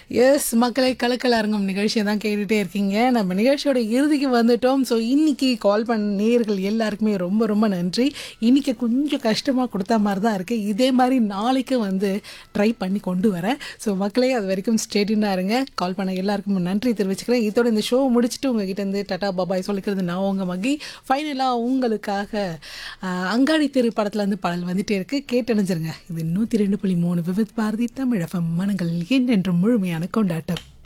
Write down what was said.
S மக்களை கலக்கல் அரங்கம் நிகழ்ச்சியை தான் கேட்டுகிட்டே இருக்கீங்க நம்ம நிகழ்ச்சியோட இறுதிக்கு வந்துட்டோம் ஸோ இன்னைக்கு கால் பண்ண நேயர்கள் எல்லாருக்குமே ரொம்ப ரொம்ப நன்றி இன்னைக்கு கொஞ்சம் கஷ்டமாக கொடுத்த மாதிரி தான் இருக்குது இதே மாதிரி நாளைக்கு வந்து ட்ரை பண்ணி கொண்டு வரேன் ஸோ மக்களே அது வரைக்கும் ஸ்டேடினாக இருங்க கால் பண்ண எல்லாருக்கும் நன்றி தெரிவிச்சுக்கிறேன் இதோட இந்த ஷோ முடிச்சுட்டு உங்ககிட்ட இருந்து டாடா பாபாய் சொல்லிக்கிறது நான் உங்கள் மகி ஃபைனலாக உங்களுக்காக ஆஹ், அங்காடி தெரு படத்துல இருந்து பாடல் வந்துட்டே இருக்கு கேட்டணிஞ்சிருங்க இது நூற்றி ரெண்டு புள்ளி மூணு விவித் பாரதி தமிழ் எஃப்எம் மனங்கள் என்றென்றும் முழுமையான கொண்டாட்டம்